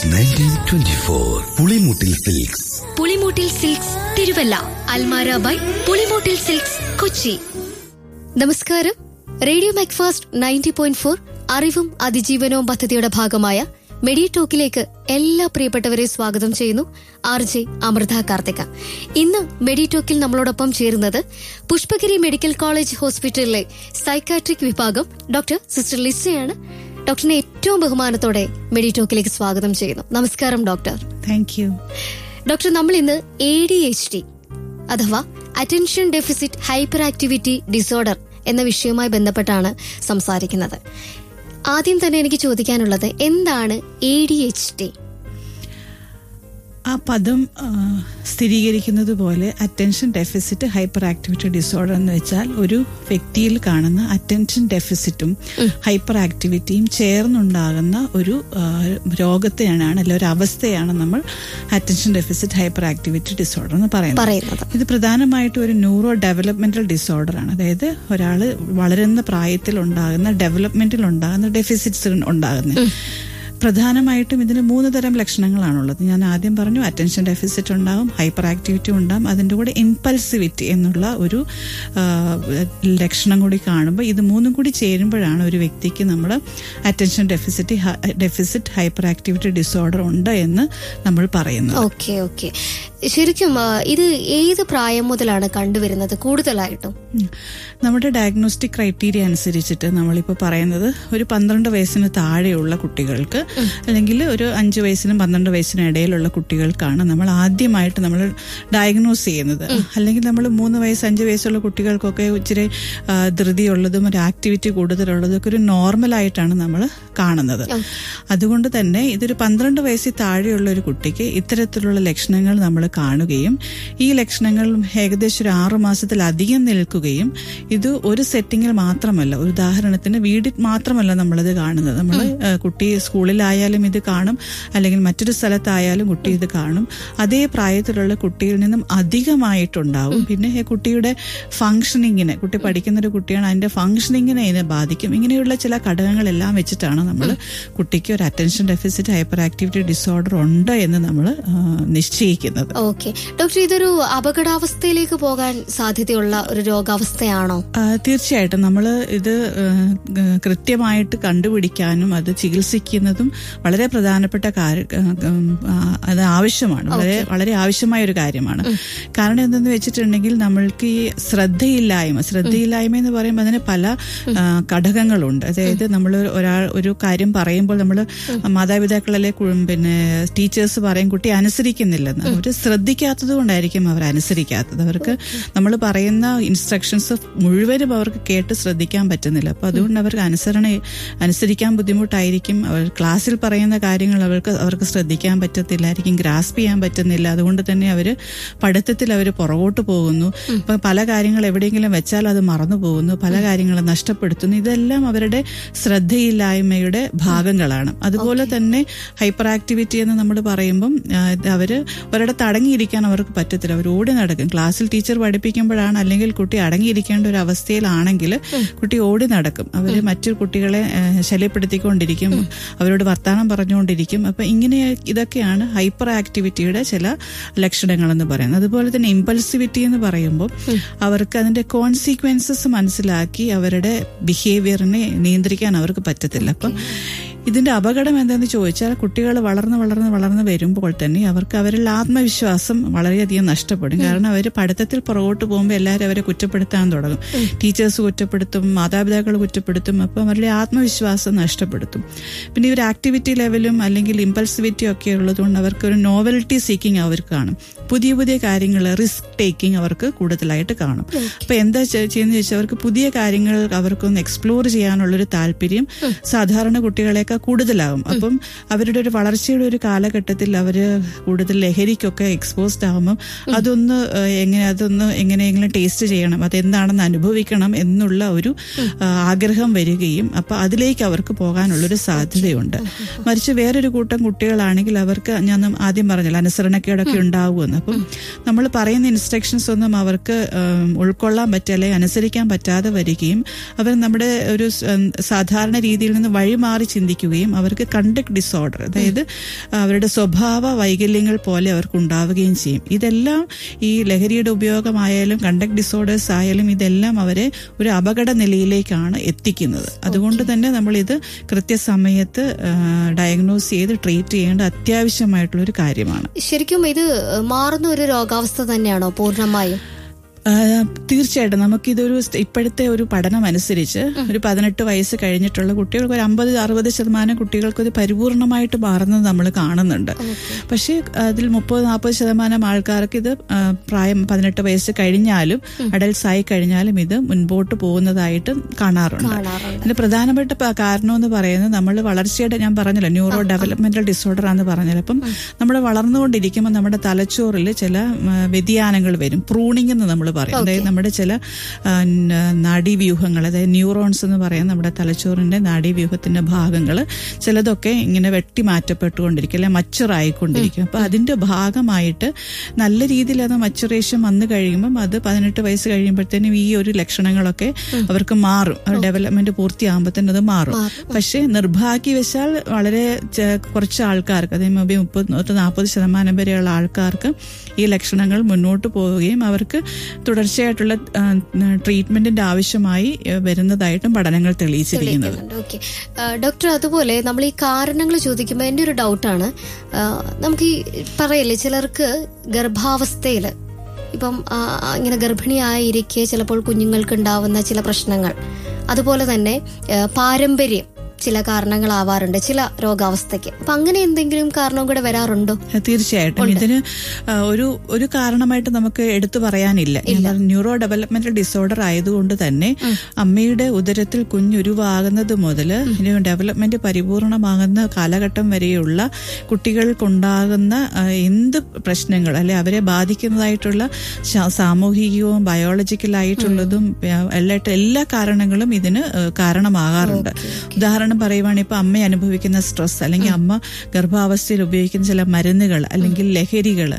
Nineteen twenty four Pulimoottil silks Pulimoottil silks Thiruvalla അൽമാര by Pulimoottil silks Kochi നമസ്കാരം radio Macfast ninety point four അറിവും അതിജീവനവും പദ്ധതിയുടെ ഭാഗമായ മെഡി ടോക്കിലേക്ക് എല്ലാ പ്രിയപ്പെട്ടവരെ സ്വാഗതം ചെയ്യുന്നു ആർ ജെ അമൃത കാർത്തിക ഇന്ന് മെഡി ടോക്കിൽ നമ്മളോടൊപ്പം ചേരുന്നത് പുഷ്പഗിരി മെഡിക്കൽ കോളേജ് ഹോസ്പിറ്റലിലെ സൈക്കാട്രിക് വിഭാഗം ഡോക്ടർ സിസ്റ്റർ ലിസയാണ് ഡോക്ടറിനെ ഏറ്റവും ബഹുമാനത്തോടെ മെഡി ടോക്കിലേക്ക് സ്വാഗതം ചെയ്യുന്നു നമസ്കാരം ഡോക്ടർ താങ്ക് യു ഡോക്ടർ നമ്മൾ ഇന്ന് എ ഡി എച്ച് ഡി അഥവാ attention deficit hyperactivity disorder എന്ന വിഷയവുമായി ബന്ധപ്പെട്ടാണ് സംസാരിക്കുന്നത് ആദ്യം തന്നെ എനിക്ക് ചോദിക്കാനുള്ളത് എന്താണ് എ ഡി എച്ച് ഡി ആ പദം ആ, സ്ഥിരീകരിക്കുന്നത് പോലെ attention deficit hyperactivity disorder എന്ന് വെച്ചാൽ ഒരു വ്യക്തിയിൽ കാണുന്ന അറ്റൻഷൻ ഡെഫിസിറ്റും ഹൈപ്പർ ആക്ടിവിറ്റിയും ചേർന്നുണ്ടാകുന്ന ഒരു ആ, രോഗത്തെയാണ് അല്ലെങ്കിൽ ഒരു അവസ്ഥയാണ് നമ്മൾ attention deficit hyperactivity disorder എന്ന് പറയുന്നത് പറയുന്നത് ഇത് പ്രധാനമായിട്ടും ഒരു ന്യൂറോ ഡെവലപ്മെന്റൽ ഡിസോർഡർ ആണ് അതായത് ഒരാൾ വളരുന്ന പ്രായത്തിൽ ഉണ്ടാകുന്ന ഡെവലപ്മെന്റിൽ ഉണ്ടാകുന്ന ഡെഫിസിറ്റ്സ് ഉണ്ടാകുന്നത് പ്രധാനമായിട്ടും ഇതിന് മൂന്ന് തരം ലക്ഷണങ്ങളാണുള്ളത് ഞാൻ ആദ്യം പറഞ്ഞു അറ്റൻഷൻ ഡെഫിസിറ്റ് ഉണ്ടാകും ഹൈപ്പർ ആക്ടിവിറ്റി ഉണ്ടാകും അതിൻ്റെ കൂടെ ഇൻപൾസിവിറ്റി എന്നുള്ള ഒരു ആ, ലക്ഷണം കൂടി കാണുമ്പോൾ ഇത് മൂന്നും കൂടി ചേരുമ്പോഴാണ് ഒരു വ്യക്തിക്ക് നമ്മൾ attention deficit deficit hyperactivity disorder ഉണ്ട് എന്ന് നമ്മൾ പറയുന്നത് ഓക്കെ ഓക്കെ ശരിക്കും ആ, ഇത് ഏത് പ്രായം മുതലാണ് കണ്ടുവരുന്നത് കൂടുതലായിട്ടും ഉം. നമ്മുടെ ഡയഗ്നോസ്റ്റിക് ക്രൈറ്റീരിയ അനുസരിച്ചിട്ട് നമ്മളിപ്പോൾ പറയുന്നത് ഒരു പന്ത്രണ്ട് വയസ്സിന് താഴെയുള്ള കുട്ടികൾക്ക് അല്ലെങ്കിൽ ഒരു അഞ്ച് വയസ്സിനും പന്ത്രണ്ട് വയസ്സിനും ഇടയിലുള്ള കുട്ടികൾക്കാണ് നമ്മൾ ആദ്യമായിട്ട് നമ്മൾ ഡയഗ്നോസ് ചെയ്യുന്നത് അല്ലെങ്കിൽ നമ്മൾ മൂന്ന് വയസ്സ് അഞ്ച് വയസ്സുള്ള കുട്ടികൾക്കൊക്കെ ഇച്ചിരി ആ, ധൃതിയുള്ളതും ഒരു ആക്ടിവിറ്റി കൂടുതലുള്ളതും ഒക്കെ ഒരു നോർമലായിട്ടാണ് നമ്മൾ കാണുന്നത് അതുകൊണ്ട് തന്നെ ഇതൊരു പന്ത്രണ്ട് വയസ്സിൽ താഴെയുള്ള ഒരു കുട്ടിക്ക് ഇത്തരത്തിലുള്ള ലക്ഷണങ്ങൾ നമ്മൾ കാണുകയും ഈ ലക്ഷണങ്ങൾ ഏകദേശം ഒരു ആറു മാസത്തിലധികം നിൽക്കുകയും ഇത് ഒരു സെറ്റിങ്ങിൽ മാത്രമല്ല ഒരു ഉദാഹരണത്തിന് വീട്ടിൽ മാത്രമല്ല നമ്മളിത് കാണുന്നത് നമ്മൾ കുട്ടി സ്കൂളിലായാലും ഇത് കാണും അല്ലെങ്കിൽ മറ്റൊരു സ്ഥലത്തായാലും കുട്ടി ഇത് കാണും അതേ പ്രായത്തിലുള്ള കുട്ടിയിൽ നിന്നും അധികമായിട്ടുണ്ടാവും പിന്നെ ഈ കുട്ടിയുടെ ഫങ്ഷനിങ്ങിനെ കുട്ടി പഠിക്കുന്ന ഒരു കുട്ടിയാണ് അതിന്റെ ഫങ്ഷനിങ്ങിനെ ഇതിനെ ബാധിക്കും ഇങ്ങനെയുള്ള ചില ഘടകങ്ങളെല്ലാം വെച്ചിട്ടാണ് നമ്മൾ കുട്ടിക്ക് ഒരു attention deficit hyperactivity disorder ഉണ്ട് എന്ന് നമ്മൾ നിശ്ചയിക്കുന്നത് ഓക്കെ ഡോക്ടർ ഇതൊരു അപകടാവസ്ഥയിലേക്ക് പോകാൻ സാധ്യതയുള്ള ഒരു രോഗാവസ്ഥയാണോ ആ, തീർച്ചയായിട്ടും നമ്മൾ ഇത് ആ, ഗ- കൃത്യമായിട്ട് കണ്ടുപിടിക്കാനും അത് ചികിത്സിക്കുന്നതും വളരെ പ്രധാനപ്പെട്ട കാര്യ ആ, അത് ആവശ്യമാണ് വളരെ വളരെ ആവശ്യമായ ഒരു കാര്യമാണ് കാരണം എന്തെന്ന് വെച്ചിട്ടുണ്ടെങ്കിൽ നമ്മൾക്ക് ഈ ശ്രദ്ധയില്ലായ്മ ശ്രദ്ധയില്ലായ്മ എന്ന് പറയുമ്പോൾ അതിന് പല ആ, ഘടകങ്ങളുണ്ട് അതായത് നമ്മൾ ഒരാൾ ഒരു കാര്യം പറയുമ്പോൾ നമ്മൾ മാതാപിതാക്കളിലെ കു- പിന്നെ ടീച്ചേഴ്സ് പറയും കുട്ടി അനുസരിക്കുന്നില്ലെന്ന് അവർ ശ്രദ്ധിക്കാത്തത് കൊണ്ടായിരിക്കും അവർ അനുസരിക്കാത്തത് അവർക്ക് നമ്മൾ പറയുന്ന ഇൻസ്ട്രക്ഷൻസ് മുഴുവനും അവർക്ക് കേട്ട് ശ്രദ്ധിക്കാൻ പറ്റുന്നില്ല അപ്പൊ അതുകൊണ്ട് അവർക്ക് അനുസരണ അനുസരിക്കാൻ ബുദ്ധിമുട്ടായിരിക്കും അവർ ക്ലാസ്സിൽ പറയുന്ന കാര്യങ്ങൾ അവർക്ക് അവർക്ക് ശ്രദ്ധിക്കാൻ പറ്റത്തില്ലായിരിക്കും ഗ്രാസ്പ് ചെയ്യാൻ പറ്റുന്നില്ല അതുകൊണ്ട് തന്നെ അവർ പഠിത്തത്തിൽ അവർ പുറകോട്ട് പോകുന്നു ഇപ്പൊ പല കാര്യങ്ങൾ എവിടെയെങ്കിലും വെച്ചാൽ അത് മറന്നു പോകുന്നു പല കാര്യങ്ങളും നഷ്ടപ്പെടുത്തുന്നു ഇതെല്ലാം അവരുടെ ശ്രദ്ധയില്ലായ്മയുടെ ഭാഗങ്ങളാണ് അതുപോലെ തന്നെ ഹൈപ്പർ ആക്ടിവിറ്റി എന്ന് നമ്മൾ പറയുമ്പം ആ, ഇത് അവര് ഒരിടത്ത് അടങ്ങിയിരിക്കാൻ അവർക്ക് പറ്റത്തില്ല അവർ ഓടി നടക്കും ക്ലാസ്സിൽ ടീച്ചർ പഠിപ്പിക്കുമ്പോഴാണ് അല്ലെങ്കിൽ കുട്ടി അടങ്ങിയിരിക്കേണ്ട ഒരു അവസ്ഥയിലാണെങ്കിൽ കുട്ടി ഓടി നടക്കും അവര് മറ്റു കുട്ടികളെ ആ, ശല്യപ്പെടുത്തിക്കൊണ്ടിരിക്കും അവരോട് വർത്താനം പറഞ്ഞുകൊണ്ടിരിക്കും അപ്പൊ ഇങ്ങനെ ഇതൊക്കെയാണ് ഹൈപ്പർ ആക്ടിവിറ്റിയുടെ ചില ലക്ഷണങ്ങൾ എന്ന് പറയുന്നത് അതുപോലെ തന്നെ ഇമ്പൾസിവിറ്റി എന്ന് പറയുമ്പോൾ അവർക്ക് അതിന്റെ കോൺസിക്വൻസസ് മനസ്സിലാക്കി അവരുടെ ബിഹേവിയറിനെ നിയന്ത്രിക്കാൻ അവർക്ക് പറ്റത്തില്ല അപ്പം ഇതിന്റെ അപകടം എന്താണെന്ന് ചോദിച്ചാൽ കുട്ടികൾ വളർന്ന് വളർന്ന് വളർന്ന് വരുമ്പോൾ തന്നെ അവർക്ക് അവരിൽ ആത്മവിശ്വാസം വളരെയധികം നഷ്ടപ്പെടും കാരണം അവർ പഠിത്തത്തിൽ പുറകോട്ട് പോകുമ്പോൾ എല്ലാവരും അവരെ കുറ്റപ്പെടുത്താൻ തുടങ്ങും ടീച്ചേഴ്സ് കുറ്റപ്പെടുത്തും മാതാപിതാക്കൾ കുറ്റപ്പെടുത്തും അപ്പം അവരുടെ ആത്മവിശ്വാസം നഷ്ടപ്പെടുത്തും പിന്നെ ഇവർ ആക്ടിവിറ്റി ലെവലും അല്ലെങ്കിൽ ഇമ്പൾസിവിറ്റിയും ഒക്കെ ഉള്ളതുകൊണ്ട് അവർക്ക് ഒരു നോവൽറ്റി സീക്കിംഗ് അവർക്ക് കാണും പുതിയ പുതിയ കാര്യങ്ങൾ റിസ്ക് ടേക്കിംഗ് അവർക്ക് കൂടുതലായിട്ട് കാണും അപ്പൊ എന്താ ചെ- ചെയ്യുന്നത് ചോദിച്ചാൽ അവർക്ക് പുതിയ കാര്യങ്ങൾ അവർക്കൊന്ന് എക്സ്പ്ലോർ ചെയ്യാനുള്ളൊരു താല്പര്യം സാധാരണ കുട്ടികളെക്കാൾ കൂടുതലാകും അപ്പം അവരുടെ ഒരു വളർച്ചയുടെ ഒരു കാലഘട്ടത്തിൽ അവര് കൂടുതൽ ലഹരിക്കൊക്കെ എക്സ്പോസ്ഡ് ആകുമ്പം അതൊന്ന് ഏഹ്, എങ്ങനെ അതൊന്ന് എങ്ങനെയെങ്കിലും ടേസ്റ്റ് ചെയ്യണം അതെന്താണെന്ന് അനുഭവിക്കണം എന്നുള്ള ഒരു ആ, ആഗ്രഹം വരികയും അപ്പൊ അതിലേക്ക് അവർക്ക് പോകാനുള്ളൊരു സാധ്യതയുണ്ട് മറിച്ച് വേറൊരു കൂട്ടം കുട്ടികളാണെങ്കിൽ അവർക്ക് ഞാൻ ആദ്യം പറഞ്ഞല്ലോ അനുസരണക്കേടൊക്കെ ഉണ്ടാവുമെന്ന് അപ്പം നമ്മൾ പറയുന്ന ഇൻസ്ട്രക്ഷൻസ് ഒന്നും അവർക്ക് ഉം, ഉൾക്കൊള്ളാൻ പറ്റുക അനുസരിക്കാൻ പറ്റാതെ വരികയും അവർ നമ്മുടെ ഒരു സ്- ഉം, സാധാരണ രീതിയിൽ നിന്ന് വഴിമാറി ചിന്തിക്കുകയും വർദ്ധിക്കുകയും അവർക്ക് കണ്ടക്ട് ഡിസോർഡർ അതായത് അവരുടെ സ്വഭാവ വൈകല്യങ്ങൾ പോലെ അവർക്ക് ഉണ്ടാവുകയും ചെയ്യും ഇതെല്ലാം ഈ ലഹരിയുടെ ഉപയോഗമായാലും കണ്ടക്ട് ഡിസോർഡേഴ്സ് ആയാലും ഇതെല്ലാം അവരെ ഒരു അപകട നിലയിലേക്കാണ് എത്തിക്കുന്നത് അതുകൊണ്ട് തന്നെ നമ്മൾ ഇത് കൃത്യസമയത്ത് ഡയഗ്നോസ് ചെയ്ത് ട്രീറ്റ് ചെയ്യേണ്ട അത്യാവശ്യമായിട്ടുള്ള ഒരു കാര്യമാണ് ശരിക്കും ഇത് മാറുന്ന ഒരു രോഗാവസ്ഥ തന്നെയാണോ പൂർണ്ണമായും ആ, തീർച്ചയായിട്ടും നമുക്കിതൊരു സ് ഇപ്പോഴത്തെ ഒരു പഠനം അനുസരിച്ച് ഒരു പതിനെട്ട് വയസ്സ് കഴിഞ്ഞിട്ടുള്ള കുട്ടികൾക്ക് ഒരു അമ്പത് അറുപത് ശതമാനം കുട്ടികൾക്ക് ഇത് പരിപൂർണമായിട്ട് മാറുന്നത് നമ്മൾ കാണുന്നുണ്ട് പക്ഷേ അതിൽ മുപ്പത് നാൽപ്പത് ശതമാനം ആൾക്കാർക്ക് ഇത് ആ, പ്രായം പതിനെട്ട് വയസ്സ് കഴിഞ്ഞാലും അഡൽട്സ് ആയി കഴിഞ്ഞാലും ഇത് മുൻപോട്ട് പോകുന്നതായിട്ട് കാണാറുണ്ട് കാണാറുണ്ട് ഇതിന് പ്രധാനപ്പെട്ട പ- കാരണം എന്ന് പറയുന്നത് നമ്മൾ വളർച്ചയുടെ ഞാൻ പറഞ്ഞല്ലോ ന്യൂറോ ഡെവലപ്മെന്റൽ ഡിസോർഡർ ആണെന്ന് പറഞ്ഞല്ലോ അപ്പം നമ്മൾ വളർന്നുകൊണ്ടിരിക്കുമ്പോൾ നമ്മുടെ തലച്ചോറിൽ ചില ഉം, വ്യതിയാനങ്ങൾ വരും പ്രൂണിംഗ് എന്ന് നമ്മൾ പറയും അതായത് നമ്മുടെ ചില ആ, ന- നാഡീവ്യൂഹങ്ങൾ അതായത് ന്യൂറോൺസ് എന്ന് പറയുന്ന നമ്മുടെ തലച്ചോറിന്റെ നാഡീവ്യൂഹത്തിന്റെ ഭാഗങ്ങൾ ചിലതൊക്കെ ഇങ്ങനെ വെട്ടി മാറ്റപ്പെട്ടുകൊണ്ടിരിക്കും അല്ലെ മച്ചുർ ആയിക്കൊണ്ടിരിക്കും അപ്പൊ അതിന്റെ ഭാഗമായിട്ട് നല്ല രീതിയിൽ അത് മച്ചുറേഷൻ വന്നു കഴിയുമ്പം അത് പതിനെട്ട് വയസ്സ് കഴിയുമ്പോഴത്തേനും ഈ ഒരു ലക്ഷണങ്ങളൊക്കെ അവർക്ക് മാറും ഡെവലപ്മെന്റ് പൂർത്തിയാകുമ്പോഴത്തേനും അത് മാറും പക്ഷേ നിർഭാഗ്യവശാൽ വളരെ ചെ- കുറച്ച് ആൾക്കാർക്ക് അതേ മേ ബി മുപ്പത് തൊട്ട് നാൽപ്പത് ശതമാനം വരെയുള്ള ആൾക്കാർക്ക് ഈ ലക്ഷണങ്ങൾ മുന്നോട്ട് പോവുകയും അവർക്ക് തുടർച്ചയായിട്ടുള്ള ആ, ട്രീറ്റ്മെന്റിന്റെ ആവശ്യമായി ഏ, വരുന്നതായിട്ടും പഠനങ്ങൾ തെളിയിച്ചിരിക്കുന്നത് ഓക്കെ ഡോക്ടർ അതുപോലെ നമ്മൾ ഈ കാരണങ്ങൾ ചോദിക്കുമ്പോൾ എൻ്റെ ഒരു ഡൗട്ടാണ് നമുക്ക് ഈ പറയല്ലേ ചിലർക്ക് ഗർഭാവസ്ഥയില് ഇപ്പം ആ, ഇങ്ങനെ ഗർഭിണിയായിരിക്കെ ചിലപ്പോൾ കുഞ്ഞുങ്ങൾക്ക് ഉണ്ടാവുന്ന ചില പ്രശ്നങ്ങൾ അതുപോലെ തന്നെ ആ, പാരമ്പര്യം ചില കാരണങ്ങളാവാറുണ്ട് ചില രോഗാവസ്ഥയ്ക്ക് അപ്പൊ അങ്ങനെ എന്തെങ്കിലും കാരണം കൂടെ വരാറുണ്ടോ തീർച്ചയായിട്ടും ഇതിന് ആ, ഒരു ഒരു കാരണമായിട്ട് നമുക്ക് എടുത്തു പറയാനില്ല ഞാൻ പറഞ്ഞ ന്യൂറോ ഡെവലപ്മെന്റൽ ഡിസോർഡർ ആയതുകൊണ്ട് തന്നെ അമ്മയുടെ ഉദരത്തിൽ കുഞ്ഞുരുവാകുന്നത് മുതൽ ഡെവലപ്മെന്റ് പരിപൂർണമാകുന്ന കാലഘട്ടം വരെയുള്ള കുട്ടികൾക്കുണ്ടാകുന്ന ആ, എന്ത് പ്രശ്നങ്ങൾ അല്ലെ അവരെ ബാധിക്കുന്നതായിട്ടുള്ള ശാ- സാമൂഹികവും ബയോളജിക്കലായിട്ടുള്ളതും ആ, എല്ലാ എല്ലാ കാരണങ്ങളും ഇതിന് ആ, കാരണമാകാറുണ്ട് ഉദാഹരണം പറയുവാണെങ്കിൽ ഇപ്പൊ അമ്മ അനുഭവിക്കുന്ന സ്ട്രെസ് അല്ലെങ്കിൽ അമ്മ ഗർഭാവസ്ഥയിൽ ഉപയോഗിക്കുന്ന ചില മരുന്നുകൾ അല്ലെങ്കിൽ ലഹരികൾ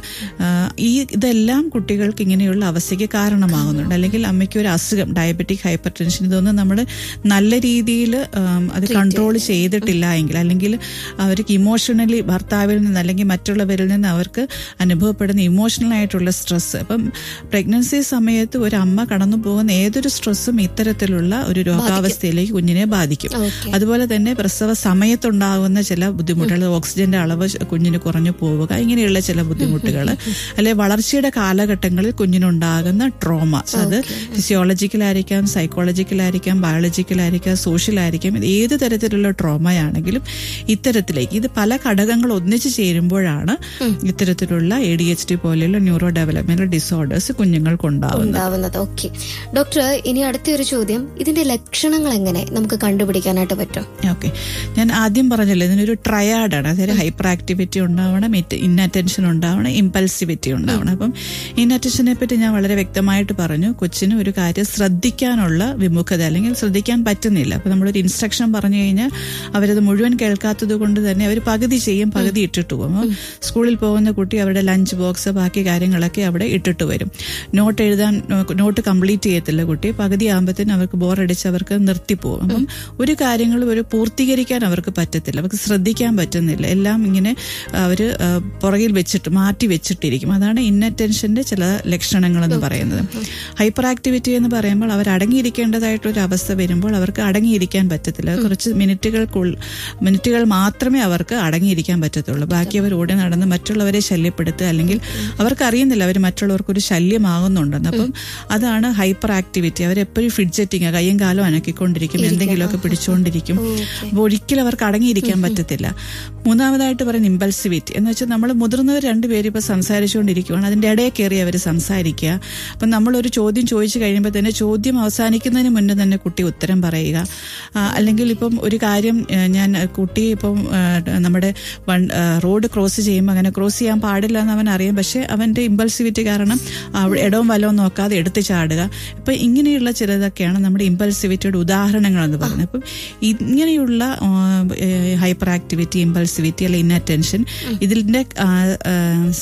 ഈ ഇതെല്ലാം കുട്ടികൾക്ക് ഇങ്ങനെയുള്ള അവസ്ഥയ്ക്ക് കാരണമാകുന്നുണ്ട് അല്ലെങ്കിൽ അമ്മയ്ക്ക് ഒരു അസുഖം ഡയബറ്റിക് ഹൈപ്പർ ടെൻഷൻ ഇതൊന്നും നമ്മൾ നല്ല രീതിയിൽ അത് കൺട്രോൾ ചെയ്തിട്ടില്ല എങ്കിൽ അല്ലെങ്കിൽ അവർക്ക് ഇമോഷണലി ഭർത്താവിൽ നിന്ന് അല്ലെങ്കിൽ മറ്റുള്ളവരിൽ നിന്ന് അവർക്ക് അനുഭവപ്പെടുന്ന ഇമോഷണൽ ആയിട്ടുള്ള സ്ട്രെസ് അപ്പം പ്രഗ്നൻസി സമയത്ത് ഒരു അമ്മ കടന്നു പോകുന്ന ഏതൊരു സ്ട്രെസ്സും ഇത്തരത്തിലുള്ള ഒരു രോഗാവസ്ഥയിലേക്ക് കുഞ്ഞിനെ ബാധിക്കും ഓക്കെ അതുപോലെ തന്നെ പ്രസവ സമയത്തുണ്ടാകുന്ന ചില ബുദ്ധിമുട്ടുകൾ ഓക്സിജന്റെ അളവ് കുഞ്ഞിന് കുറഞ്ഞു പോവുക ഇങ്ങനെയുള്ള ചില ബുദ്ധിമുട്ടുകൾ അല്ലെ വളർച്ചയുടെ കാലഘട്ടങ്ങളിൽ കുഞ്ഞിനുണ്ടാകുന്ന ട്രോമ അത് ഫിസിയോളജിക്കലായിരിക്കാം സൈക്കോളജിക്കലായിരിക്കാം ബയോളജിക്കലായിരിക്കാം സോഷ്യലായിരിക്കാം ഇത് ഏത് തരത്തിലുള്ള ട്രോമയാണെങ്കിലും ഇത്തരത്തിലേക്ക് ഇത് പല ഘടകങ്ങൾ ഒന്നിച്ചു ചേരുമ്പോഴാണ് ഇത്തരത്തിലുള്ള എ ഡി എച്ച് ഡി പോലെയുള്ള ന്യൂറോ ഡെവലപ്മെന്റൽ ഡിസോർഡേഴ്സ് കുഞ്ഞുങ്ങൾക്കുണ്ടാവുന്നത് ഉണ്ടാവുന്നത് ഓക്കെ ഡോക്ടർ ഇനി അടുത്ത ഒരു ചോദ്യം ഇതിന്റെ ലക്ഷണങ്ങൾ എങ്ങനെ നമുക്ക് കണ്ടുപിടിക്കാനായിട്ട് പറ്റും ഓക്കെ ഞാൻ ആദ്യം പറഞ്ഞല്ലോ ഇതിനൊരു ട്രയാഡാണ് അതായത് ഹൈപ്പർ ആക്ടിവിറ്റി ഉണ്ടാവണം ഇന്നറ്റൻഷൻ ഉണ്ടാവണം ഇമ്പൾസിവിറ്റി ഉണ്ടാവണം അപ്പം ഇന്നറ്റൻഷനെ പറ്റി ഞാൻ വളരെ വ്യക്തമായിട്ട് പറഞ്ഞു കൊച്ചിന് ഒരു കാര്യം ശ്രദ്ധിക്കാനുള്ള വിമുഖത അല്ലെങ്കിൽ ശ്രദ്ധിക്കാൻ പറ്റുന്നില്ല അപ്പൊ നമ്മളൊരു ഇൻസ്ട്രക്ഷൻ പറഞ്ഞു കഴിഞ്ഞാൽ അവരത് മുഴുവൻ കേൾക്കാത്തത് കൊണ്ട് തന്നെ അവർ പകുതി ചെയ്യും പകുതി ഇട്ടിട്ട് പോകും അപ്പം സ്കൂളിൽ പോകുന്ന കുട്ടി അവരുടെ ലഞ്ച് ബോക്സ് ബാക്കി കാര്യങ്ങളൊക്കെ അവിടെ ഇട്ടിട്ട് വരും നോട്ട് എഴുതാൻ നോട്ട് കംപ്ലീറ്റ് ചെയ്യത്തില്ല കുട്ടി പകുതി ആകുമ്പോഴത്തേനും അവർക്ക് ബോറടിച്ച് അവർക്ക് നിർത്തിപ്പോകും അപ്പം ഒരു കാര്യങ്ങളും ഒരു പൂർത്തീകരിക്കാൻ അവർക്ക് പറ്റത്തില്ല അവർക്ക് ശ്രദ്ധിക്കാൻ പറ്റുന്നില്ല എല്ലാം ഇങ്ങനെ അവർ പുറകിൽ വെച്ചിട്ട് മാറ്റി വെച്ചിട്ടിരിക്കും അതാണ് ഇന്നറ്റൻഷന്റെ ചില ലക്ഷണങ്ങൾ എന്ന് പറയുന്നത് ഹൈപ്പർ ആക്ടിവിറ്റി എന്ന് പറയുമ്പോൾ അവർ അടങ്ങിയിരിക്കേണ്ടതായിട്ടൊരു അവസ്ഥ വരുമ്പോൾ അവർക്ക് അടങ്ങിയിരിക്കാൻ പറ്റത്തില്ല കുറച്ച് മിനിറ്റുകൾക്കുള്ള മിനിറ്റുകൾ മാത്രമേ അവർക്ക് അടങ്ങിയിരിക്കാൻ പറ്റത്തുള്ളൂ ബാക്കി അവർ ഓടി നടന്ന് മറ്റുള്ളവരെ ശല്യപ്പെടുത്തുക അല്ലെങ്കിൽ അവർക്ക് അറിയുന്നില്ല അവർ മറ്റുള്ളവർക്കൊരു ശല്യമാകുന്നുണ്ടെന്ന് അപ്പം അതാണ് ഹൈപ്പർ ആക്ടിവിറ്റി അവരെപ്പോഴും ഫിഡ്ജറ്റിങ് കയ്യും കാലും അനക്കിക്കൊണ്ടിരിക്കും എന്തെങ്കിലുമൊക്കെ പിടിച്ചുകൊണ്ടിരിക്കും അപ്പോൾ ഒരിക്കലും അവർക്ക് അടങ്ങിയിരിക്കാൻ പറ്റത്തില്ല മൂന്നാമതായിട്ട് പറയുന്ന ഇമ്പൾസിവിറ്റി എന്ന് വെച്ചാൽ നമ്മൾ മുതിർന്നവർ രണ്ടുപേരും ഇപ്പൊ സംസാരിച്ചുകൊണ്ടിരിക്കുകയാണ് അതിന്റെ ഇടയിൽ കയറി അവർ സംസാരിക്കുക അപ്പം നമ്മളൊരു ചോദ്യം ചോദിച്ചു കഴിയുമ്പോൾ തന്നെ ചോദ്യം അവസാനിക്കുന്നതിന് മുന്നേ തന്നെ കുട്ടി ഉത്തരം പറയുക ആ, അല്ലെങ്കിൽ ഇപ്പം ഒരു കാര്യം ആ, ഞാൻ കുട്ടി ഇപ്പം ആ, നമ്മുടെ വൺ- ആ, റോഡ് ക്രോസ് ചെയ്യുമ്പോൾ അങ്ങനെ ക്രോസ് ചെയ്യാൻ പാടില്ല എന്ന് അവൻ അറിയാം പക്ഷെ അവന്റെ ഇമ്പൾസിവിറ്റി കാരണം അവിടെ ഇടവും വലവും നോക്കാതെ എടുത്തു ചാടുക ഇപ്പൊ ഇങ്ങനെയുള്ള ചിലതൊക്കെയാണ് നമ്മുടെ ഇമ്പൾസിവിറ്റിയുടെ ഉദാഹരണങ്ങൾ എന്ന് പറയുന്നത് അപ്പം ഇങ്ങനെയുള്ള ഹൈപ്പർ ആക്ടിവിറ്റി ഇമ്പൾസിവിറ്റി അല്ലെ ഇന്നറ്റൻഷൻ ഇതിന്റെ സബ്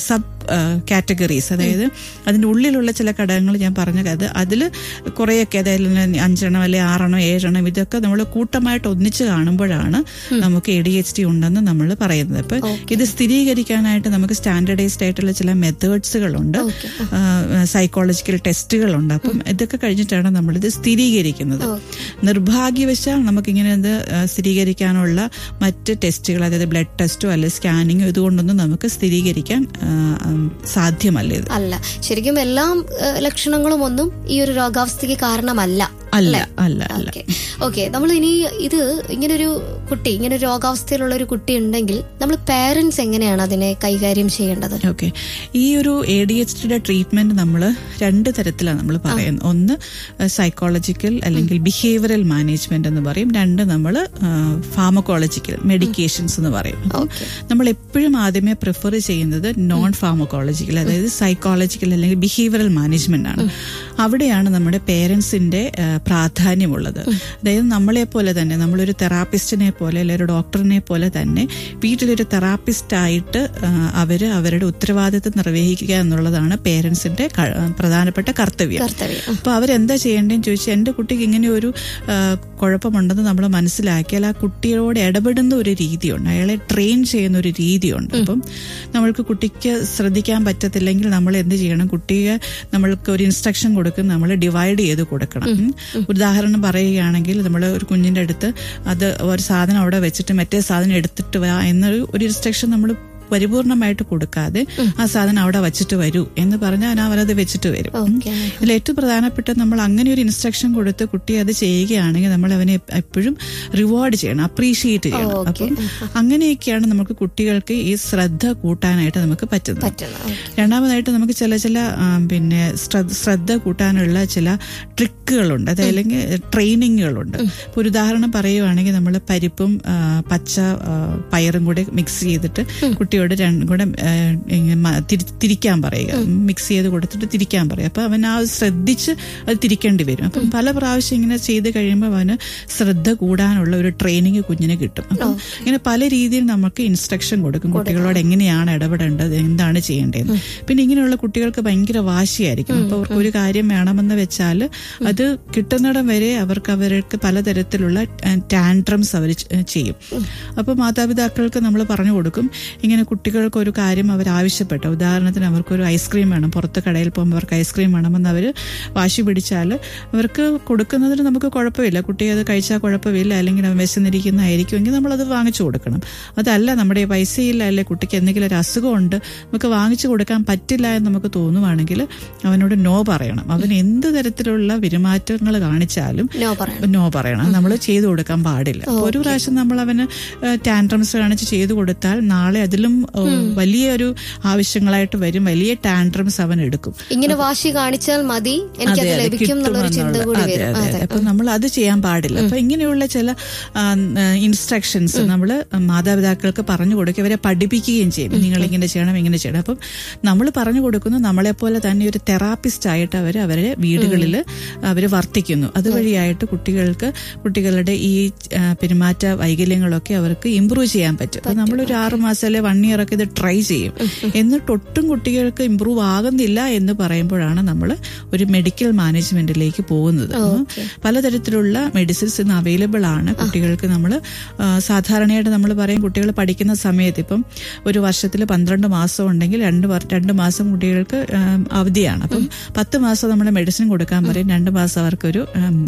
കാറ്റഗറീസ് അതായത് അതിന്റെ ഉള്ളിലുള്ള ചില ഘടകങ്ങൾ ഞാൻ പറഞ്ഞ അത് അതിൽ കുറേയൊക്കെ അതായത് അഞ്ചെണ്ണം അല്ലെങ്കിൽ ആറെണ്ണം ഏഴെണ്ണം ഇതൊക്കെ നമ്മൾ കൂട്ടമായിട്ട് ഒന്നിച്ച് കാണുമ്പോഴാണ് നമുക്ക് എ ഡി എച്ച് ഡി ഉണ്ടെന്ന് നമ്മൾ പറയുന്നത് അപ്പൊ ഇത് സ്ഥിരീകരിക്കാനായിട്ട് നമുക്ക് സ്റ്റാൻഡർഡൈസ്ഡ് ആയിട്ടുള്ള ചില മെത്തേഡ്സുകളുണ്ട് സൈക്കോളജിക്കൽ ടെസ്റ്റുകളുണ്ട് അപ്പം ഇതൊക്കെ കഴിഞ്ഞിട്ടാണ് നമ്മളിത് സ്ഥിരീകരിക്കുന്നത് നിർഭാഗ്യവശാൽ നമുക്കിങ്ങനെ ഇത് ആ, സ്ഥിരീകരിക്കാനുള്ള മറ്റ് ടെസ്റ്റുകൾ അതായത് ബ്ലഡ് ടെസ്റ്റോ അല്ലെങ്കിൽ സ്കാനിങ്ങോ ഇതുകൊണ്ടൊന്നും നമുക്ക് സ്ഥിരീകരിക്കാൻ ആ, ഉം, സാധ്യമല്ല ഇത് അല്ല ശരിക്കും എല്ലാ ഏഹ്, ലക്ഷണങ്ങളും ഒന്നും ഈ ഒരു രോഗാവസ്ഥയ്ക്ക് കാരണമല്ല അല്ല അല്ല അല്ല ഓക്കെ ഓക്കെ നമ്മൾ ഇനി ഇത് ഇങ്ങനൊരു കുട്ടി ഇങ്ങനെ ഒരു രോഗാവസ്ഥയിലുള്ള ഒരു കുട്ടി ഉണ്ടെങ്കിൽ നമ്മൾ പേരൻസ് എങ്ങനെയാണ് അതിനെ കൈകാര്യം ചെയ്യേണ്ടത് ഓക്കെ ഈ ഒരു എ ഡി എച്ച് ഡിയുടെ ട്രീറ്റ്മെന്റ് നമ്മൾ രണ്ട് തരത്തിലാണ് നമ്മൾ പറയുന്നത് ഒന്ന് സൈക്കോളജിക്കൽ അല്ലെങ്കിൽ ബിഹേവിയറൽ മാനേജ്മെന്റ് എന്ന് പറയും രണ്ട് നമ്മൾ ഫാമക്കോളജിക്കൽ മെഡിക്കേഷൻസ് എന്ന് പറയും അപ്പം ഓക്കെ നമ്മൾ എപ്പോഴും ആദ്യമേ പ്രിഫർ ചെയ്യുന്നത് നോൺ ഫാമക്കോളജിക്കൽ അതായത് സൈക്കോളജിക്കൽ അല്ലെങ്കിൽ ബിഹേവിയറൽ മാനേജ്മെന്റ് ആണ് അവിടെയാണ് നമ്മുടെ പേരൻസിന്റെ പ്രാധാന്യമുള്ളത് അതായത് നമ്മളെ പോലെ തന്നെ നമ്മളൊരു തെറാപ്പിസ്റ്റിനെ പോലെ അല്ലെങ്കിൽ ഒരു ഡോക്ടറിനെ പോലെ തന്നെ വീട്ടിലൊരു തെറാപ്പിസ്റ്റ് ആയിട്ട് ആ, അവര് അവരുടെ ഉത്തരവാദിത്തം നിർവഹിക്കുക എന്നുള്ളതാണ് പേരൻസിന്റെ ക- പ്രധാനപ്പെട്ട കർത്തവ്യം കർത്തവ്യം അപ്പൊ അവരെന്താ ചെയ്യേണ്ടതെന്ന് ചോദിച്ചാൽ എന്റെ കുട്ടിക്ക് ഇങ്ങനെ ഒരു ആ, കുഴപ്പമുണ്ടെന്ന് നമ്മൾ മനസ്സിലാക്കിയാൽ ആ കുട്ടിയോട് ഇടപെടുന്ന ഒരു രീതിയുണ്ട് അയാളെ ട്രെയിൻ ചെയ്യുന്ന ഒരു രീതിയുണ്ട് അപ്പം നമ്മൾക്ക് കുട്ടിക്ക് ശ്രദ്ധിക്കാൻ പറ്റത്തില്ലെങ്കിൽ നമ്മൾ എന്ത് ചെയ്യണം കുട്ടിയെ നമ്മൾക്ക് ഒരു ഇൻസ്ട്രക്ഷൻ കൊടുക്കും നമ്മൾ ഡിവൈഡ് ചെയ്ത് കൊടുക്കണം ഉം. ഉദാഹരണം പറയുകയാണെങ്കിൽ നമ്മൾ ഒരു കുഞ്ഞിന്റെ അടുത്ത് അത് ഒരു സാധനം അവിടെ വെച്ചിട്ട് മറ്റേ സാധനം എടുത്തിട്ട് വാ എന്നൊരു ഒരു ഇൻസ്ട്രക്ഷൻ നമ്മൾ പരിപൂർണമായിട്ട് കൊടുക്കാതെ ആ സാധനം അവിടെ വെച്ചിട്ട് വരൂ എന്ന് പറഞ്ഞാൽ അവരത് വെച്ചിട്ട് വരും ഉം. ഓക്കെ ഇതിൽ ഏറ്റവും പ്രധാനപ്പെട്ട നമ്മൾ അങ്ങനെ ഒരു ഇൻസ്ട്രക്ഷൻ കൊടുത്ത് കുട്ടി അത് ചെയ്യുകയാണെങ്കിൽ നമ്മൾ അവനെ എപ്പോഴും റിവാർഡ് ചെയ്യണം അപ്രീഷിയേറ്റ് ചെയ്യണം ഓക്കെ. അപ്പം അങ്ങനെയൊക്കെയാണ് നമുക്ക് കുട്ടികൾക്ക് ഈ ശ്രദ്ധ കൂട്ടാനായിട്ട് നമുക്ക് പറ്റുന്നത് പറ്റണം ഓക്കെ. രണ്ടാമതായിട്ട് നമുക്ക് ചില ചില ആ, പിന്നെ ശ്രദ്ധ ശ്രദ്ധ കൂട്ടാനുള്ള ചില ട്രിക്കുകളുണ്ട് അതല്ലെങ്കിൽ ട്രെയിനിങ്ങുകളുണ്ട് ഇപ്പൊ ഒരു ഉദാഹരണം പറയുവാണെങ്കിൽ നമ്മൾ പരിപ്പും ആ, പച്ച ആ, പയറും കൂടെ മിക്സ് ചെയ്തിട്ട് കുട്ടിയോട് രണ്ടും കൂടെ ആ, ഇങ്ങനെ മ- തിരി- തിരിക്കാൻ പറയുക മിക്സ് ചെയ്ത് കൊടുത്തിട്ട് തിരിക്കാൻ പറയുക അപ്പൊ അവൻ ആ ശ്രദ്ധിച്ച് അത് തിരിക്കേണ്ടി വരും അപ്പം പല പ്രാവശ്യം ഇങ്ങനെ ചെയ്ത് കഴിയുമ്പോൾ അവന് ശ്രദ്ധ കൂടാനുള്ള ഒരു ട്രെയിനിങ് കുഞ്ഞിന് കിട്ടും അപ്പം ഇങ്ങനെ പല രീതിയിൽ നമുക്ക് ഇൻസ്ട്രക്ഷൻ കൊടുക്കും കുട്ടികളോട് എങ്ങനെയാണ് ഇടപെടേണ്ടത് എന്താണ് ചെയ്യേണ്ടത് പിന്നെ ഇങ്ങനെയുള്ള കുട്ടികൾക്ക് ഭയങ്കര വാശിയായിരിക്കും അപ്പൊ അവർക്ക് ഒരു കാര്യം വേണമെന്ന് വെച്ചാൽ അത് കിട്ടുന്നിടം വരെ അവർക്ക് അവർക്ക് പലതരത്തിലുള്ള ടാൻട്രംസ് അവർ ചെയ്യും അപ്പൊ മാതാപിതാക്കൾക്ക് നമ്മൾ പറഞ്ഞു കൊടുക്കും ഇങ്ങനെ കുട്ടികൾക്ക് ഒരു കാര്യം അവർ ആവശ്യപ്പെട്ട ഉദാഹരണത്തിന് അവർക്കൊരു ഐസ്ക്രീം വേണം പുറത്ത് കടയിൽ പോകുമ്പോൾ അവർക്ക് ഐസ്ക്രീം വേണമെന്ന് അവർ വാശി പിടിച്ചാൽ അവർക്ക് കൊടുക്കുന്നതിന് നമുക്ക് കുഴപ്പമില്ല കുട്ടി അത് കഴിച്ചാൽ കുഴപ്പമില്ല അല്ലെങ്കിൽ അവൻ വിശന്നിരിക്കുന്നതായിരിക്കുമെങ്കിൽ നമ്മളത് വാങ്ങിച്ചു കൊടുക്കണം അതല്ല നമ്മുടെ പൈസയില്ല അല്ലെ കുട്ടിക്ക് എന്തെങ്കിലും ഒരു അസുഖമുണ്ട് നമുക്ക് വാങ്ങിച്ചു കൊടുക്കാൻ പറ്റില്ല എന്ന് നമുക്ക് തോന്നുവാണെങ്കിൽ അവനോട് നോ പറയണം അവൻ എന്ത് തരത്തിലുള്ള പെരുമാറ്റങ്ങൾ കാണിച്ചാലും നോ പറയാം നോ പറയണം നമ്മൾ ചെയ്തു കൊടുക്കാൻ പാടില്ല അപ്പൊ ഒരു പ്രാവശ്യം നമ്മൾ അവന് ടാൻട്രംസ് കാണിച്ച് ചെയ്തു കൊടുത്താൽ നാളെ അതിലും ഏഹ്, വലിയൊരു ആവശ്യങ്ങളായിട്ട് വരും വലിയ ടാൻട്രംസ് അവൻ എടുക്കും ഇങ്ങനെ വാശി കാണിച്ചാൽ മതി എനിക്കത് അതെ, അതെ, ലഭിക്കും എന്നുള്ളൊരു ചിന്ത കിട്ടുമെന്നുള്ള- കൂടി അതെ, വരും അതെ, അതെ. അപ്പൊ നമ്മൾ അത് ചെയ്യാൻ പാടില്ല അപ്പൊ ഇങ്ങനെയുള്ള ചില ഇൻസ്ട്രക്ഷൻസ് നമ്മൾ മാതാപിതാക്കൾക്ക് പറഞ്ഞു കൊടുക്കുക അവരെ പഠിപ്പിക്കുകയും ചെയ്യും നിങ്ങൾ ഇങ്ങനെ ചെയ്യണം ഇങ്ങനെ ചെയ്യണം അപ്പം നമ്മൾ പറഞ്ഞു കൊടുക്കുന്നു നമ്മളെ പോലെ തന്നെ ഒരു തെറാപ്പിസ്റ്റ് ആയിട്ട് അവർ അവരെ വീടുകളിൽ അവർ വർത്തിക്കുന്നു അതുവഴിയായിട്ട് കുട്ടികൾക്ക് കുട്ടികളുടെ ഈ ആ, പെരുമാറ്റ വൈകല്യങ്ങളൊക്കെ അവർക്ക് ഇമ്പ്രൂവ് ചെയ്യാൻ പറ്റും അപ്പൊ നമ്മളൊരു ആറ് മാസം അല്ലെ വൺ ഇയർ ഒക്കെ ഇത് ട്രൈ ചെയ്യും എന്നിട്ട് ഒട്ടും കുട്ടികൾക്ക് ഇമ്പ്രൂവ് ആകുന്നില്ല എന്ന് പറയുമ്പോഴാണ് നമ്മൾ ഒരു മെഡിക്കൽ മാനേജ്മെന്റിലേക്ക് പോകുന്നത് ഉം. പലതരത്തിലുള്ള മെഡിസിൻസ് ഇന്ന് അവൈലബിൾ ആണ് കുട്ടികൾക്ക് നമ്മൾ സാധാരണയായിട്ട് നമ്മൾ പറയും കുട്ടികൾ പഠിക്കുന്ന സമയത്ത് ഇപ്പം ഒരു വർഷത്തിൽ പന്ത്രണ്ട് മാസം ഉണ്ടെങ്കിൽ രണ്ട് വർ- രണ്ട് മാസം കുട്ടികൾക്ക് ആ, അവധിയാണ് അപ്പം പത്ത് മാസം നമ്മൾ മെഡിസിൻ കൊടുക്കാൻ പറയും രണ്ട് മാസം അവർക്കൊരു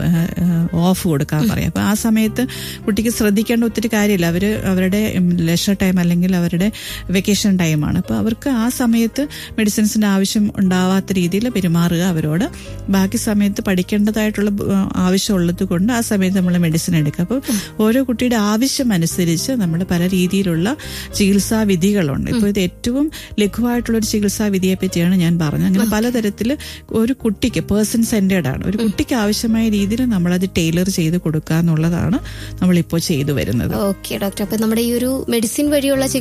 ഓഫ് കൊടുക്കാൻ പറയും അപ്പൊ ആ സമയത്ത് കുട്ടിക്ക് ശ്രദ്ധിക്കേണ്ട ഒത്തിരി കാര്യമില്ല അവര് അവരുടെ ലെഷർ ടൈം അല്ലെങ്കിൽ അവരുടെ വെക്കേഷൻ ടൈമാണ് അപ്പൊ അവർക്ക് ആ സമയത്ത് മെഡിസിൻസിന്റെ ആവശ്യം ഉണ്ടാവാത്ത രീതിയിൽ പെരുമാറുക അവരോട് ബാക്കി സമയത്ത് പഠിക്കേണ്ടതായിട്ടുള്ള ആ, ആവശ്യമുള്ളത് കൊണ്ട് ആ സമയത്ത് നമ്മൾ മെഡിസിൻ എടുക്കുക അപ്പോൾ ഓരോ കുട്ടിയുടെ ആവശ്യം അനുസരിച്ച് നമ്മൾ പല രീതിയിലുള്ള ചികിത്സാ വിധികളുണ്ട് ഇപ്പോൾ ഇത് ഏറ്റവും ലഘുവായിട്ടുള്ള ഒരു ചികിത്സാ വിധിയെ പറ്റിയാണ് ഞാൻ പറഞ്ഞത് അങ്ങനെ പലതരത്തിൽ ഒരു കുട്ടിക്ക് പേഴ്സൺ സെന്റേഡ് ആണ് ഒരു കുട്ടിക്ക് ആവശ്യമായ രീതിയിൽ നമ്മളത് ടൈലർ ചെയ്ത് കൊടുക്കുക എന്നുള്ളതാണ് നമ്മളിപ്പോൾ ചെയ്തു വരുന്നത് ഓക്കെ ഡോക്ടർ അപ്പൊ നമ്മുടെ ഈ ഒരു മെഡിസിൻ വഴിയുള്ള ചികിത്സാ രീതി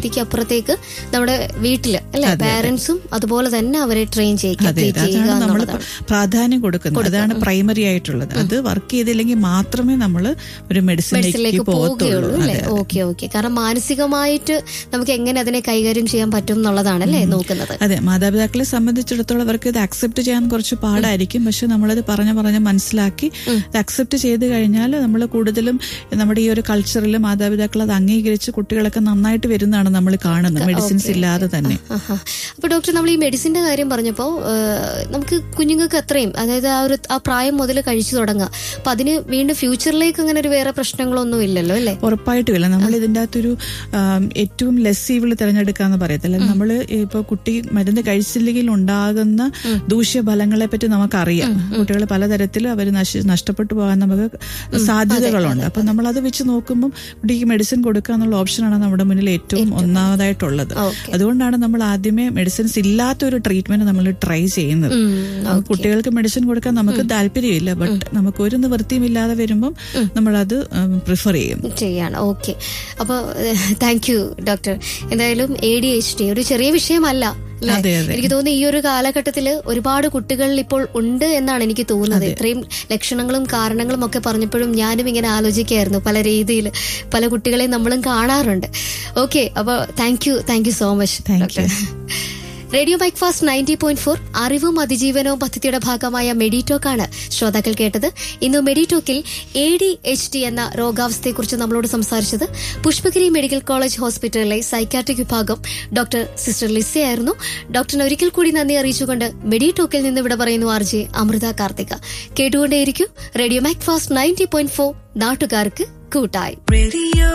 രീതിക്ക് അപ്പുറത്തേക്ക് നമ്മുടെ വീട്ടില് അല്ലെ പാരന്റ്സും അതുപോലെ തന്നെ അവരെ ട്രെയിൻ ചെയ്യിക്കുക അതെ treat അതെ ചെയ്യുക അതാണ് നമ്മൾ എന്നുള്ളതാണ് പ്രാധാന്യം കൊടുക്കുന്നത് അതാണ് പ്രൈമറി ആയിട്ടുള്ളത് അത് വർക്ക് ചെയ്തില്ലെങ്കിൽ മാത്രമേ നമ്മൾ ഒരു മെഡിസിനിലേക്ക് മെഡിസിനിലേക്ക് പോകത്തുള്ളൂ പോവുകയുള്ളൂ അല്ലെ അതെ ഓക്കെ ഓക്കെ കാരണം മാനസികമായിട്ട് നമുക്ക് എങ്ങനെ അതിനെ കൈകാര്യം ചെയ്യാൻ പറ്റും എന്നുള്ളതാണ് അല്ലേ നോക്കുന്നത് അതെ മാതാപിതാക്കളെ സംബന്ധിച്ചിടത്തോളം അവർക്ക് ഇത് അക്സെപ്റ്റ് ചെയ്യാൻ കുറച്ച് പാടായിരിക്കും പക്ഷെ നമ്മളത് പറഞ്ഞ് പറഞ്ഞ് മനസ്സിലാക്കി ഇത് അക്സെപ്റ്റ് ചെയ്ത് കഴിഞ്ഞാൽ നമ്മൾ കൂടുതലും നമ്മുടെ ഈ ഒരു കൾച്ചറിൽ മാതാപിതാക്കൾ അത് അംഗീകരിച്ച് കുട്ടികളൊക്കെ നന്നായിട്ട് വരുന്നതാണ് നമ്മൾ കാണുന്നത് മെഡിസിൻസ് ഇല്ലാതെ തന്നെ ആഹാ. അപ്പൊ ഡോക്ടർ നമ്മൾ ഈ മെഡിസിന്റെ കാര്യം പറഞ്ഞപ്പോ ആ, നമുക്ക് കുഞ്ഞുങ്ങൾക്ക് അത്രയും അതായത് ആ ഒരു ആ പ്രായം മുതൽ കഴിച്ചു തുടങ്ങുക അപ്പൊ അതിന് വീണ്ടും ഫ്യൂച്ചറിലേക്ക് അങ്ങനെ ഒരു വേറെ പ്രശ്നങ്ങളൊന്നും ഇല്ലല്ലോ അല്ലേ ഉറപ്പായിട്ടും ഇല്ല നമ്മൾ ഇതിൻ്റെ അകത്തൊരു ആം, ഏറ്റവും ലെസ് ഈവിൾ തിരഞ്ഞെടുക്കാന്ന് പറയത്തില്ല നമ്മൾ ഇപ്പൊ കുട്ടി മരുന്ന് കഴിച്ചില്ലെങ്കിൽ ഉണ്ടാകുന്ന ദൂഷ്യഫലങ്ങളെ പറ്റി നമുക്കറിയാം കുട്ടികൾ പലതരത്തിൽ അവർ നഷ്ടപ്പെട്ടു പോകാൻ നമുക്ക് സാധ്യതകളുണ്ട് അപ്പൊ നമ്മൾ അത് വെച്ച് നോക്കുമ്പോൾ കുട്ടിക്ക് മെഡിസിൻ കൊടുക്കുക എന്നുള്ള ഓപ്ഷനാണ് നമ്മുടെ മുന്നിൽ ഏറ്റവും ഒന്നാമതായിട്ടുള്ളത് ഓക്കെ അതുകൊണ്ടാണ് നമ്മൾ ആദ്യമേ മെഡിസിൻസ് ഇല്ലാത്ത ഒരു ട്രീറ്റ്മെന്റ് നമ്മൾ ട്രൈ ചെയ്യുന്നത് നമുക്ക് കുട്ടികൾക്ക് മെഡിസിൻ കൊടുക്കാൻ നമുക്ക് താല്പര്യമില്ല ബട്ട് നമുക്ക് ഒരു നിവൃത്തിയും ഇല്ലാതെ വരുമ്പം നമ്മളത് പ്രിഫർ ചെയ്യും ചെയ്യാണ് ഓക്കെ അപ്പൊ താങ്ക് യു ഡോക്ടർ എന്തായാലും എ ഡി എച്ച് ഡി ഒരു ചെറിയ വിഷയമല്ല അല്ലേ? അതെ, അതെ. എനിക്ക് തോന്നുന്നു ഈ ഒരു കാലഘട്ടത്തിൽ ഒരുപാട് കുട്ടികളിൽ ഇപ്പോൾ ഉണ്ട് എന്നാണ് എനിക്ക് തോന്നുന്നത് ഇത്രയും ലക്ഷണങ്ങളും കാരണങ്ങളും ഒക്കെ പറഞ്ഞപ്പോഴും ഞാനും ഇങ്ങനെ ആലോചിക്കായിരുന്നു പല രീതിയിൽ പല കുട്ടികളെ നമ്മളും കാണാറുണ്ട് ഓക്കെ അപ്പൊ thank you thank you so much Thank you. Radio breakfast ninety point four അറിവും അതിജീവനവും പദ്ധതിയുടെ ഭാഗമായ മെഡിറ്റോക്കാണ് ശ്രോതാക്കൾ കേട്ടത് ഇന്ന് മെഡിറ്റോക്കിൽ എ ഡി എച്ച് ഡി എന്ന രോഗാവസ്ഥയെക്കുറിച്ച് നമ്മളോട് സംസാരിച്ചത് പുഷ്പഗിരി മെഡിക്കൽ കോളേജ് ഹോസ്പിറ്റലിലെ സൈക്കാട്രിക് വിഭാഗം ഡോക്ടർ സിസ്റ്റർ ലിസയായിരുന്നു ഡോക്ടറിന് ഒരിക്കൽ കൂടി നന്ദി അറിയിച്ചുകൊണ്ട് മെഡിറ്റോക്കിൽ നിന്ന് ഇവിടെ പറയുന്നു ആർ ജെ അമൃത കാർത്തിക കേട്ടുകൊണ്ടേയിരിക്കും radio breakfast ninety point four നാട്ടുകാർക്ക് കൂട്ടായി Radio,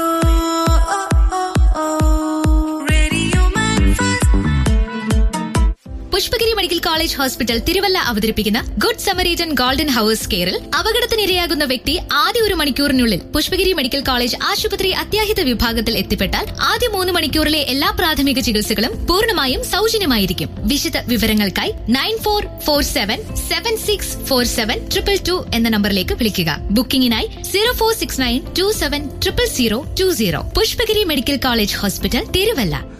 Radio Manifest. Pushpagiri medical college hospital Thiruvalla അവതരിപ്പിക്കുന്ന ഗുഡ് സമരീജൻ ഗോൾഡൻ ഹവേഴ്സ് കെയറിൽ അപകടത്തിനിരയാകുന്ന വ്യക്തി ആദ്യ ഒരു മണിക്കൂറിനുള്ളിൽ പുഷ്പഗിരി മെഡിക്കൽ കോളേജ് ആശുപത്രി അത്യാഹിത വിഭാഗത്തിൽ എത്തിപ്പെട്ടാൽ ആദ്യ മൂന്ന് മണിക്കൂറിലെ എല്ലാ പ്രാഥമിക ചികിത്സകളും പൂർണ്ണമായും സൗജന്യമായിരിക്കും വിശദ വിവരങ്ങൾക്കായി nine four four seven seven six four seven triple two എന്ന നമ്പറിലേക്ക് വിളിക്കുക ബുക്കിംഗിനായി zero four six nine two seven triple zero two zero Pushpagiri medical college hospital Thiruvalla